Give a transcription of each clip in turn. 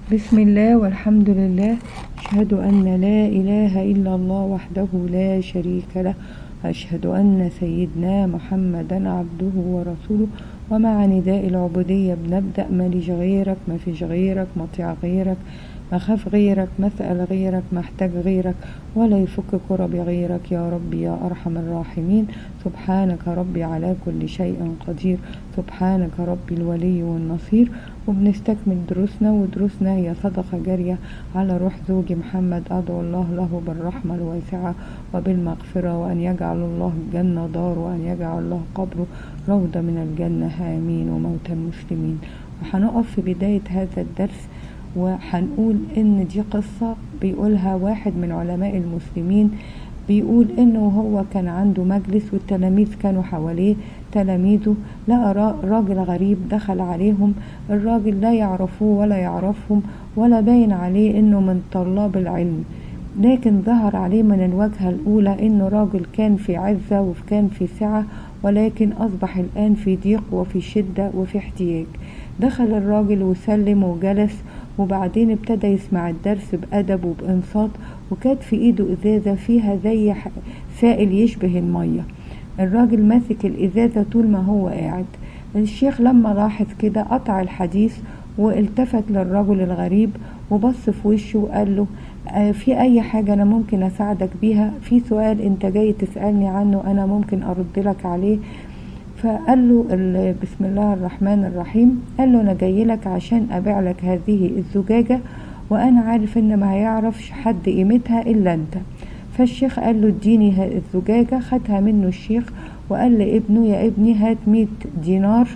بسم الله والحمد لله أشهد أن لا إله إلا الله وحده لا شريك له أشهد أن سيدنا محمدا عبده ورسوله ومع نداء العبودية بنبدأ ماليش غيرك ما فيش غيرك مطيع غيرك مخاف غيرك مسأل غيرك محتاج غيرك ولا يفك كرب غيرك يا ربي يا أرحم الراحمين سبحانك ربي على كل شيء قدير سبحانك ربي الولي والنصير وبنستكمل دروسنا ودروسنا هي صدقة جارية على روح زوجي محمد أدعو الله له بالرحمة الواسعة وبالمغفرة وأن يجعل الله الجنة دار وأن يجعل الله قبره روضة من الجنة آمين وموتى المسلمين وهنقف في بداية هذا الدرس وهنقول ان دي قصة بيقولها واحد من علماء المسلمين بيقول انه هو كان عنده مجلس والتلاميذ كانوا حواليه تلاميذه لقى راجل غريب دخل عليهم الراجل لا يعرفوه ولا يعرفهم ولا باين عليه انه من طلاب العلم لكن ظهر عليه من الوجهة الأولى إنه راجل كان في عزة وكان في سعة ولكن أصبح الآن في ضيق وفي شدة وفي احتياج دخل الراجل وسلم وجلس وبعدين ابتدى يسمع الدرس بأدب وبإنصات وكانت في إيده إزازة فيها زي سائل يشبه المية الراجل ماسك الإزازة طول ما هو قاعد الشيخ لما لاحظ كده قطع الحديث والتفت للرجل الغريب وبص في وشه وقال له آه في أي حاجة أنا ممكن أساعدك بيها في سؤال أنت جاي تسألني عنه أنا ممكن أرد لك عليه فقال له بسم الله الرحمن الرحيم قال له انا جاي لك عشان ابيع لك هذه الزجاجه وانا عارف ان ما هيعرفش حد قيمتها الا انت فالشيخ قال له اديني الزجاجه خدها منه الشيخ وقال لابنه يا ابني هات 100 دينار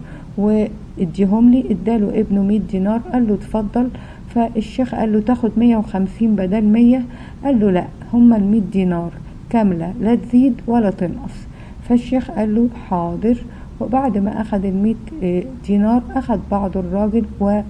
واديهم لي اداله ابنه 100 دينار قال له اتفضل فالشيخ قال له تاخد 150 بدل 100 قال له لا هما ال 100 دينار كامله لا تزيد ولا تنقص فالشيخ قال له حاضر وبعد ما أخذ المئة دينار أخذ بعض الراجل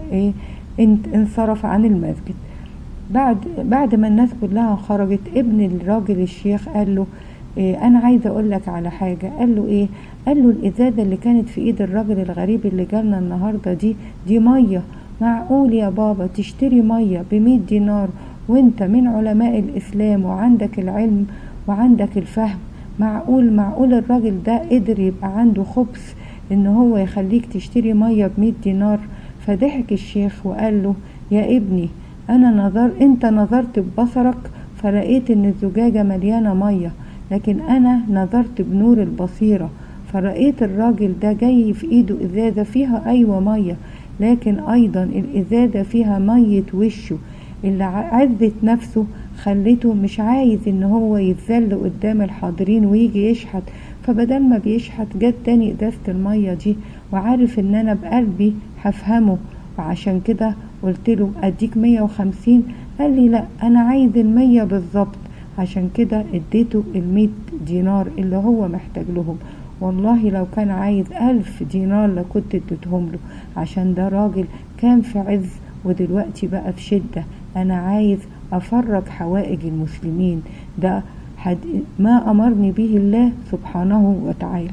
وانصرف عن المسجد بعد بعد ما الناس كلها خرجت ابن الراجل الشيخ قال له إيه أنا عايزة أقول لك على حاجة قال له إيه قال له الإزازة اللي كانت في إيد الراجل الغريب اللي جالنا النهاردة دي دي مية معقول يا بابا تشتري مية بمية دينار وانت من علماء الإسلام وعندك العلم وعندك الفهم معقول معقول الراجل ده قدر يبقى عنده خبث ان هو يخليك تشتري مية بمية دينار فضحك الشيخ وقال له يا ابني انا نظر انت نظرت ببصرك فلقيت ان الزجاجة مليانة مية لكن انا نظرت بنور البصيرة فرأيت الراجل ده جاي في ايده ازازة فيها ايوة مية لكن ايضا الازازة فيها مية وشه اللي عزت نفسه خليته مش عايز ان هو يتذل قدام الحاضرين ويجي يشحت فبدل ما بيشحت جت تاني ازازة المية دي وعارف ان انا بقلبي هفهمه وعشان كده قلت له اديك مية وخمسين قال لي لا انا عايز المية بالظبط عشان كده اديته المية دينار اللي هو محتاج لهم والله لو كان عايز ألف دينار لكنت اديتهم له عشان ده راجل كان في عز ودلوقتي بقى في شدة أنا عايز أفرج حوائج المسلمين ده ما أمرني به الله سبحانه وتعالى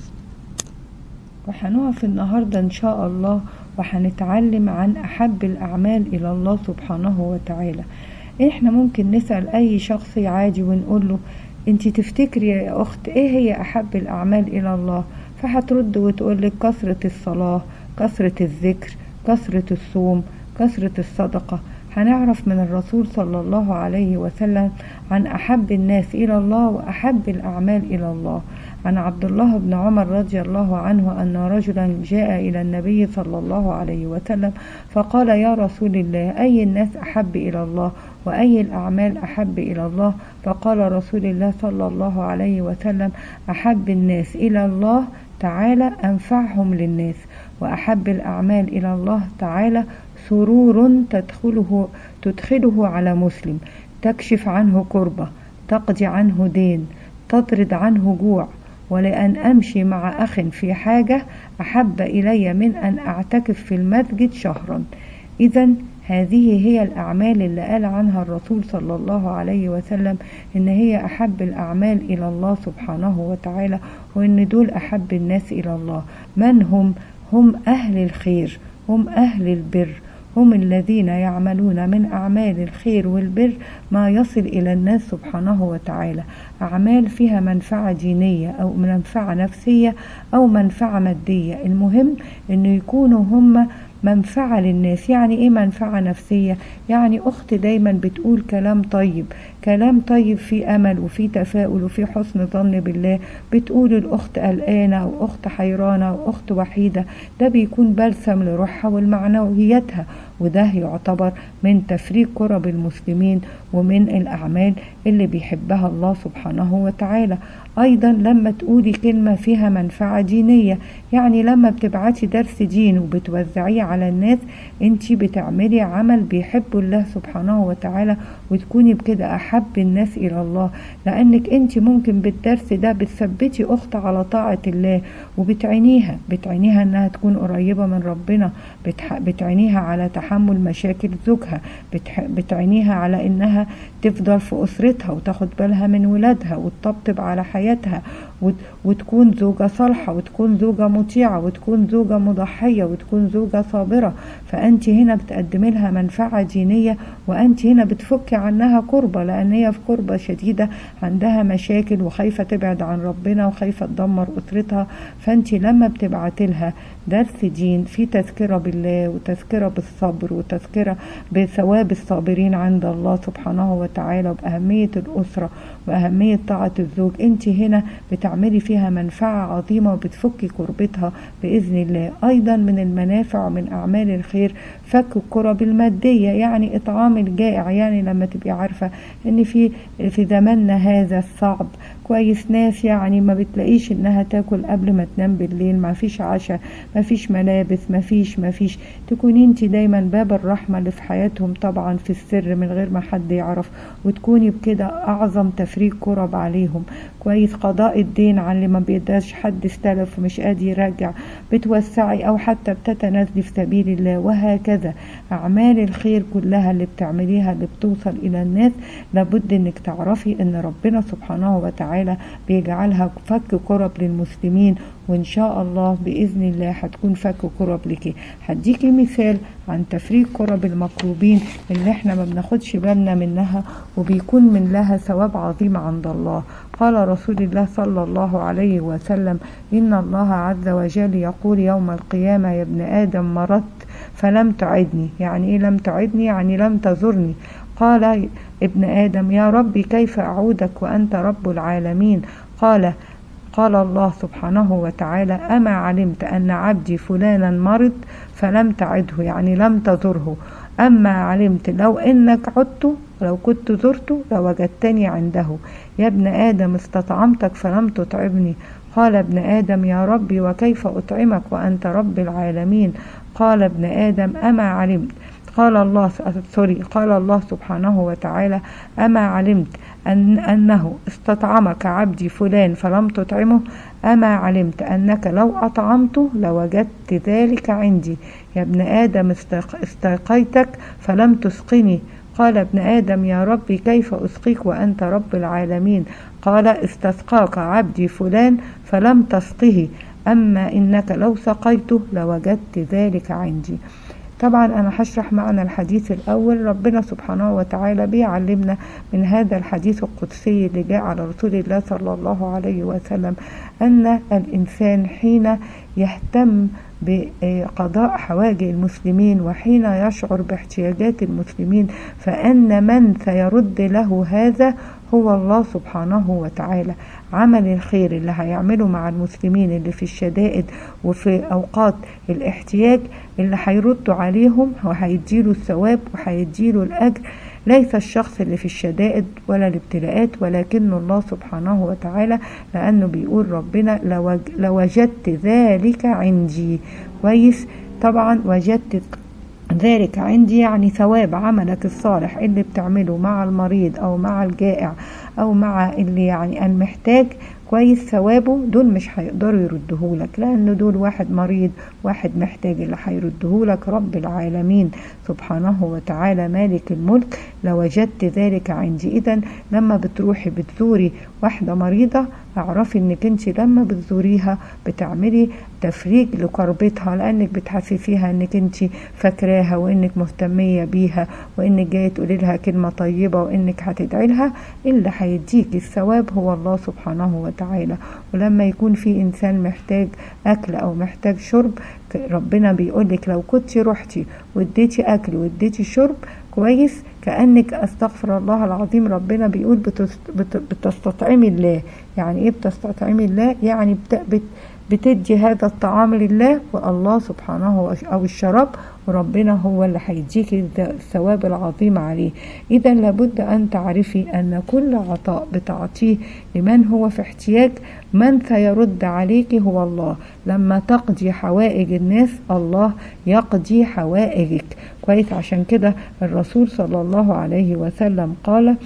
وهنقف النهاردة إن شاء الله وهنتعلم عن أحب الأعمال إلى الله سبحانه وتعالى إحنا ممكن نسأل أي شخص عادي ونقول له أنت تفتكري يا أخت إيه هي أحب الأعمال إلى الله فهترد وتقول لك كثرة الصلاة كثرة الذكر كثرة الصوم كثرة الصدقة هنعرف من الرسول صلى الله عليه وسلم عن أحب الناس إلى الله وأحب الأعمال إلى الله عن عبد الله بن عمر رضي الله عنه أن رجلا جاء إلى النبي صلى الله عليه وسلم فقال يا رسول الله أي الناس أحب إلى الله وأي الأعمال أحب إلى الله فقال رسول الله صلى الله عليه وسلم أحب الناس إلى الله تعالى أنفعهم للناس وأحب الأعمال إلى الله تعالى سرور تدخله تدخله على مسلم تكشف عنه كربة تقضي عنه دين تطرد عنه جوع ولأن أمشي مع أخ في حاجة أحب إلي من أن أعتكف في المسجد شهرا إذا هذه هي الأعمال اللي قال عنها الرسول صلى الله عليه وسلم إن هي أحب الأعمال إلى الله سبحانه وتعالى وإن دول أحب الناس إلى الله من هم هم أهل الخير هم أهل البر هم الذين يعملون من أعمال الخير والبر ما يصل إلى الناس سبحانه وتعالى أعمال فيها منفعة دينية أو منفعة نفسية أو منفعة مادية المهم أنه يكونوا هم منفعة للناس يعني ايه منفعة نفسية يعني اخت دايما بتقول كلام طيب كلام طيب فيه امل وفيه تفاؤل وفيه حسن ظن بالله بتقول الاخت قلقانة او اخت حيرانة او اخت وحيدة ده بيكون بلسم لروحها والمعنوياتها وده يعتبر من تفريق كرب المسلمين ومن الأعمال اللي بيحبها الله سبحانه وتعالى أيضا لما تقولي كلمة فيها منفعة دينية يعني لما بتبعتي درس دين وبتوزعيه على الناس انتي بتعملي عمل بيحبه الله سبحانه وتعالى وتكوني بكده أحب الناس إلى الله لأنك انتي ممكن بالدرس ده بتثبتي أخت على طاعة الله وبتعينيها بتعينيها انها تكون قريبة من ربنا بتعينيها على تحمل مشاكل زوجها بتعينيها على انها تفضل في اسرتها وتاخد بالها من ولادها وتطبطب على حياتها وتكون زوجة صالحة وتكون زوجة مطيعة وتكون زوجة مضحية وتكون زوجة صابرة فأنت هنا بتقدمي لها منفعة دينية وأنت هنا بتفكي عنها كربة لأن هي في كربة شديدة عندها مشاكل وخايفة تبعد عن ربنا وخايفة تدمر أسرتها فأنت لما بتبعتي لها درس دين في تذكرة بالله وتذكرة بالصبر وتذكرة بثواب الصابرين عند الله سبحانه وتعالى وبأهمية الأسرة وأهمية طاعة الزوج أنت هنا بتعملي فيها منفعة عظيمة وبتفكي كربتها بإذن الله أيضا من المنافع ومن أعمال الخير فك الكرب المادية يعني إطعام الجائع يعني لما تبقي عارفة إن في في زماننا هذا الصعب كويس ناس يعني ما بتلاقيش انها تاكل قبل ما تنام بالليل ما فيش عشاء ما فيش ملابس ما فيش ما فيش تكوني انت دايما باب الرحمة اللي في حياتهم طبعا في السر من غير ما حد يعرف وتكوني بكده اعظم تفريق كرب عليهم كويس قضاء الدين عن اللي ما بيقدرش حد استلف ومش قادر يرجع بتوسعي او حتى بتتنازلي في سبيل الله وهكذا اعمال الخير كلها اللي بتعمليها اللي بتوصل الى الناس لابد انك تعرفي ان ربنا سبحانه وتعالى بيجعلها فك كرب للمسلمين وان شاء الله باذن الله هتكون فك كرب لك هديكي مثال عن تفريق كرب المكروبين اللي احنا ما بناخدش بالنا منها وبيكون من لها ثواب عظيم عند الله قال رسول الله صلى الله عليه وسلم إن الله عز وجل يقول يوم القيامة يا ابن آدم مرضت فلم تعدني يعني إيه لم تعدني يعني لم تزرني قال ابن آدم يا ربي كيف أعودك وأنت رب العالمين قال قال الله سبحانه وتعالى أما علمت أن عبدي فلانا مرض فلم تعده يعني لم تزره أما علمت لو إنك عدت لو كنت زرته لوجدتني عنده يا ابن آدم استطعمتك فلم تطعمني قال ابن آدم يا ربي وكيف أطعمك وأنت رب العالمين قال ابن آدم أما علمت قال الله سوري قال الله سبحانه وتعالى أما علمت أن أنه استطعمك عبدي فلان فلم تطعمه أما علمت أنك لو أطعمته لوجدت ذلك عندي يا ابن آدم استيقيتك فلم تسقني قال ابن آدم يا ربي كيف أسقيك وأنت رب العالمين قال استسقاك عبدي فلان فلم تسقه أما إنك لو سقيته لوجدت ذلك عندي طبعا أنا هشرح معنا الحديث الأول ربنا سبحانه وتعالى بيعلمنا من هذا الحديث القدسي اللي جاء على رسول الله صلى الله عليه وسلم أن الإنسان حين يهتم بقضاء حوائج المسلمين وحين يشعر باحتياجات المسلمين فأن من سيرد له هذا هو الله سبحانه وتعالى عمل الخير اللي هيعمله مع المسلمين اللي في الشدائد وفي أوقات الاحتياج اللي هيردوا عليهم وهيديله الثواب وهيديله الأجر ليس الشخص اللي في الشدائد ولا الابتلاءات ولكن الله سبحانه وتعالى لأنه بيقول ربنا لوجدت ذلك عندي كويس طبعا وجدت ذلك عندي يعني ثواب عملك الصالح اللي بتعمله مع المريض او مع الجائع او مع اللي يعني المحتاج كويس ثوابه دول مش هيقدروا يردهولك لان دول واحد مريض واحد محتاج اللي هيردهولك رب العالمين سبحانه وتعالى مالك الملك لوجدت ذلك عندي اذا لما بتروحي بتزوري واحدة مريضة اعرفي انك انت لما بتزوريها بتعملي تفريج لكربتها لانك بتحسسيها انك انت فاكراها وانك مهتميه بيها وانك جايه تقولي لها كلمه طيبه وانك هتدعي لها اللي هيديك الثواب هو الله سبحانه وتعالى ولما يكون في انسان محتاج اكل او محتاج شرب ربنا بيقولك لو كنت رحتي واديتي اكل واديتي شرب كويس كانك استغفر الله العظيم ربنا بيقول بتستطعمي الله يعني ايه بتستطعمي الله يعني بت بتدي هذا الطعام لله والله سبحانه او الشراب وربنا هو اللي هيديك الثواب العظيم عليه اذا لابد ان تعرفي ان كل عطاء بتعطيه لمن هو في احتياج من سيرد عليك هو الله لما تقضي حوائج الناس الله يقضي حوائجك كويس عشان كده الرسول صلى الله عليه وسلم قال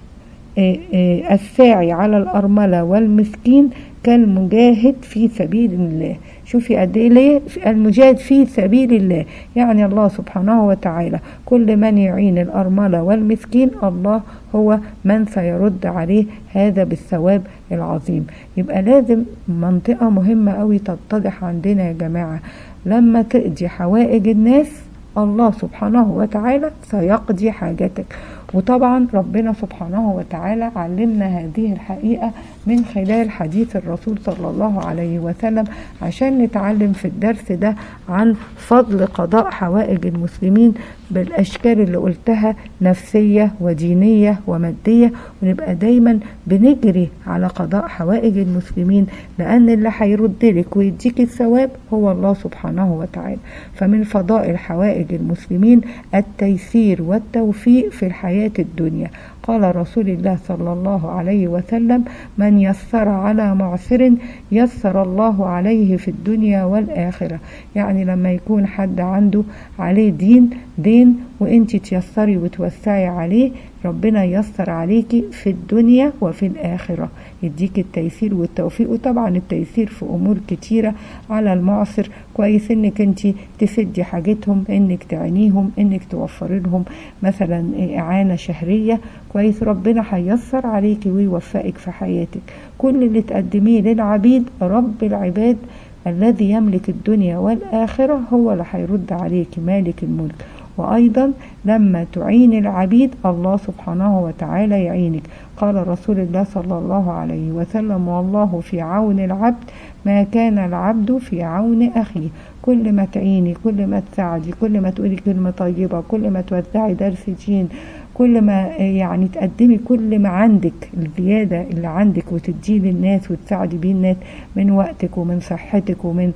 الساعي على الأرملة والمسكين كالمجاهد في سبيل الله شوفي قد ايه ليه المجاهد في سبيل الله يعني الله سبحانه وتعالى كل من يعين الأرملة والمسكين الله هو من سيرد عليه هذا بالثواب العظيم يبقى لازم منطقة مهمة قوي تتضح عندنا يا جماعة لما تقضي حوائج الناس الله سبحانه وتعالى سيقضي حاجتك وطبعا ربنا سبحانه وتعالى علمنا هذه الحقيقة من خلال حديث الرسول صلى الله عليه وسلم عشان نتعلم في الدرس ده عن فضل قضاء حوائج المسلمين بالأشكال اللي قلتها نفسية ودينية ومادية ونبقى دايما بنجري على قضاء حوائج المسلمين لأن اللي هيرد لك ويديك الثواب هو الله سبحانه وتعالى فمن فضائل حوائج المسلمين التيسير والتوفيق في الحياة الدنيا قال رسول الله صلى الله عليه وسلم من يسر على معسر يسر الله عليه في الدنيا والآخرة يعني لما يكون حد عنده عليه دين دين وانت تيسري وتوسعي عليه ربنا يسر عليكي في الدنيا وفي الآخرة يديك التيسير والتوفيق وطبعا التيسير في أمور كتيرة على المعسر كويس انك انت تسدي حاجتهم انك تعينيهم انك توفري لهم مثلا إعانة شهرية كويس ربنا هيسر عليكي ويوفقك في حياتك كل اللي تقدميه للعبيد رب العباد الذي يملك الدنيا والآخرة هو اللي هيرد عليك مالك الملك وأيضا لما تعين العبيد الله سبحانه وتعالى يعينك قال رسول الله صلى الله عليه وسلم والله في عون العبد ما كان العبد في عون أخيه كل ما تعيني كل ما تساعدي كل ما تقولي كلمة طيبة كل ما توزعي درس دين كل ما يعني تقدمي كل ما عندك الزيادة اللي عندك وتديه للناس وتساعدي بيه الناس من وقتك ومن صحتك ومن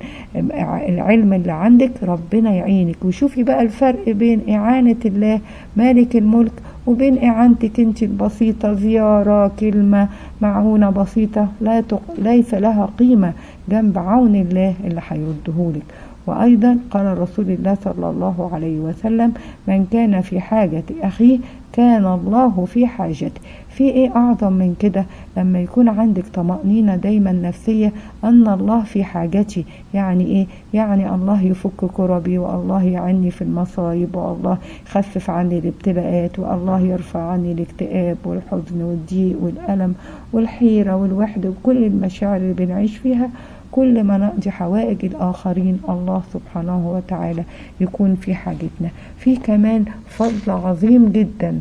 العلم اللي عندك ربنا يعينك وشوفي بقى الفرق بين إعانة الله مالك الملك وبين إعانتك أنت البسيطة زيارة كلمة معونة بسيطة لا تق... ليس لها قيمة جنب عون الله اللي هيردهولك وأيضا قال رسول الله صلى الله عليه وسلم من كان في حاجة أخيه كان الله في حاجته في ايه اعظم من كده لما يكون عندك طمأنينة دايما نفسية ان الله في حاجتي يعني ايه يعني الله يفك كربي والله يعني في المصايب والله يخفف عني الابتلاءات والله يرفع عني الاكتئاب والحزن والضيق والألم والحيرة والوحدة وكل المشاعر اللي بنعيش فيها كل ما نقضي حوائج الآخرين الله سبحانه وتعالى يكون في حاجتنا في كمان فضل عظيم جدا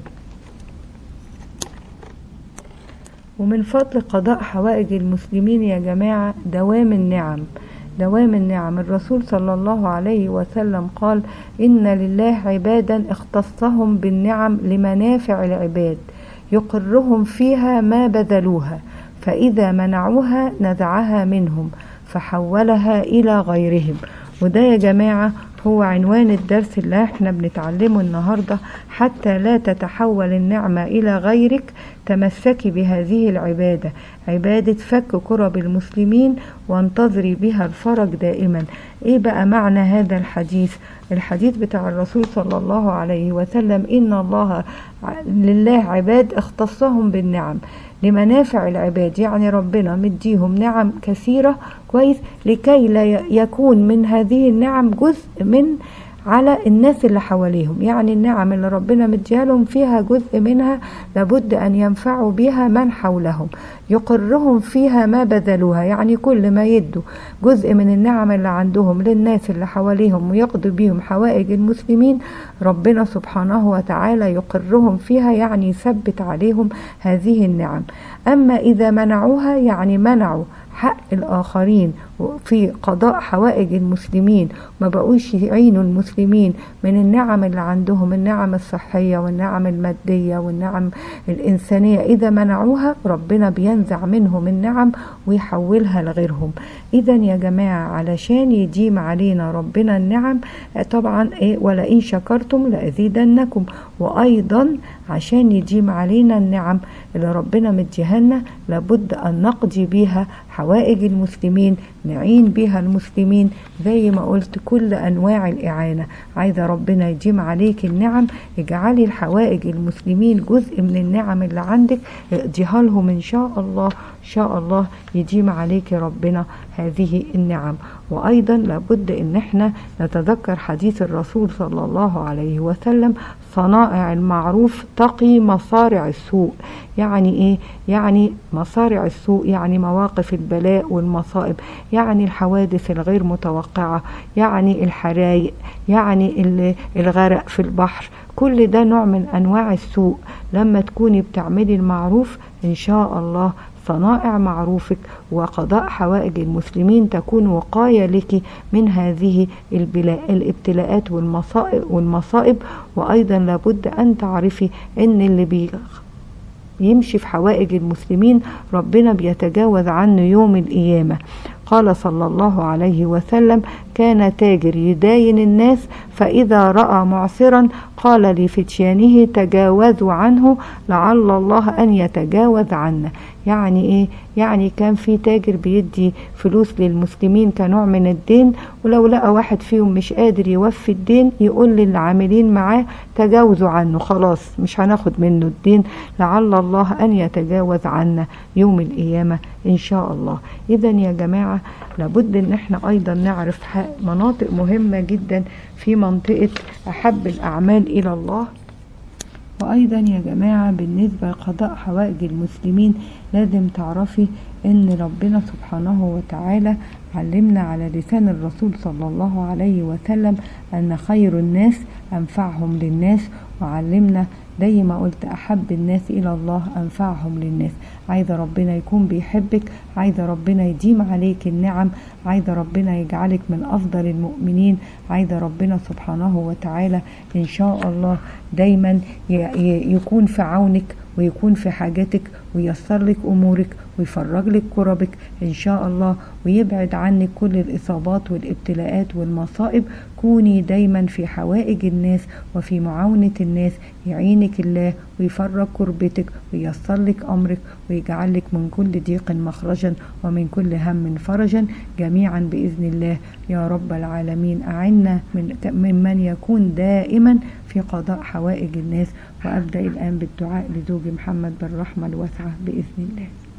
ومن فضل قضاء حوائج المسلمين يا جماعة دوام النعم دوام النعم الرسول صلى الله عليه وسلم قال إن لله عبادا اختصهم بالنعم لمنافع العباد يقرهم فيها ما بذلوها فإذا منعوها نزعها منهم فحولها إلى غيرهم وده يا جماعة هو عنوان الدرس اللي احنا بنتعلمه النهاردة حتى لا تتحول النعمة إلى غيرك تمسكي بهذه العبادة عبادة فك كرب المسلمين وانتظري بها الفرج دائما ايه بقى معنى هذا الحديث الحديث بتاع الرسول صلى الله عليه وسلم إن الله لله عباد اختصهم بالنعم لمنافع العباد يعني ربنا مديهم نعم كثيرة كويس لكي لا يكون من هذه النعم جزء من على الناس اللي حواليهم يعني النعم اللي ربنا مديها لهم فيها جزء منها لابد أن ينفعوا بها من حولهم يقرهم فيها ما بذلوها يعني كل ما يدوا جزء من النعم اللي عندهم للناس اللي حواليهم ويقضوا بيهم حوائج المسلمين ربنا سبحانه وتعالى يقرهم فيها يعني يثبت عليهم هذه النعم أما إذا منعوها يعني منعوا حق الآخرين في قضاء حوائج المسلمين ما بقوش يعينوا المسلمين من النعم اللي عندهم النعم الصحية والنعم المادية والنعم الإنسانية إذا منعوها ربنا بينزع منهم النعم ويحولها لغيرهم إذا يا جماعة علشان يديم علينا ربنا النعم طبعا إيه ولئن شكرتم لأزيدنكم وأيضا عشان يديم علينا النعم اللي ربنا مديها لنا لابد أن نقضي بيها حوائج المسلمين نعين بها المسلمين زي ما قلت كل أنواع الإعانة عايزة ربنا يديم عليك النعم اجعلي الحوائج المسلمين جزء من النعم اللي عندك اقضيها لهم إن شاء الله إن شاء الله يديم عليك ربنا هذه النعم وأيضا لابد إن احنا نتذكر حديث الرسول صلى الله عليه وسلم صنائع المعروف تقي مصارع السوء يعني ايه يعني مصارع السوء يعني مواقف البلاء والمصائب يعني الحوادث الغير متوقعة يعني الحرايق يعني الغرق في البحر كل ده نوع من انواع السوء لما تكوني بتعملي المعروف ان شاء الله صنائع معروفك وقضاء حوائج المسلمين تكون وقاية لك من هذه الابتلاءات والمصائب, والمصائب وأيضا لابد أن تعرفي أن اللي بي يمشي في حوائج المسلمين ربنا بيتجاوز عنه يوم القيامة قال صلى الله عليه وسلم كان تاجر يداين الناس فإذا رأى معسرا قال لفتيانه تجاوزوا عنه لعل الله أن يتجاوز عنا يعني ايه يعني كان في تاجر بيدي فلوس للمسلمين كنوع من الدين ولو لقى واحد فيهم مش قادر يوفي الدين يقول للعاملين معاه تجاوزوا عنه خلاص مش هناخد منه الدين لعل الله ان يتجاوز عنا يوم القيامة ان شاء الله اذا يا جماعة لابد ان احنا ايضا نعرف مناطق مهمة جدا في منطقة احب الاعمال الى الله وأيضا يا جماعة بالنسبة لقضاء حوائج المسلمين لازم تعرفي ان ربنا سبحانه وتعالى علمنا على لسان الرسول صلى الله عليه وسلم ان خير الناس انفعهم للناس وعلمنا زي ما قلت احب الناس الى الله انفعهم للناس عايزه ربنا يكون بيحبك عايزه ربنا يديم عليك النعم عايزه ربنا يجعلك من افضل المؤمنين عايزه ربنا سبحانه وتعالى ان شاء الله دايما يكون في عونك ويكون في حاجاتك وييسر لك امورك ويفرج لك كربك ان شاء الله ويبعد عنك كل الاصابات والابتلاءات والمصائب كوني دايما في حوائج الناس وفي معاونة الناس يعينك الله ويفرج كربتك وييسر لك امرك ويجعل لك من كل ضيق مخرجا ومن كل هم فرجا جميعا باذن الله يا رب العالمين اعنا من ممن يكون دائما في قضاء حوائج الناس وابدا الان بالدعاء لزوجي محمد بالرحمه الواسعه باذن الله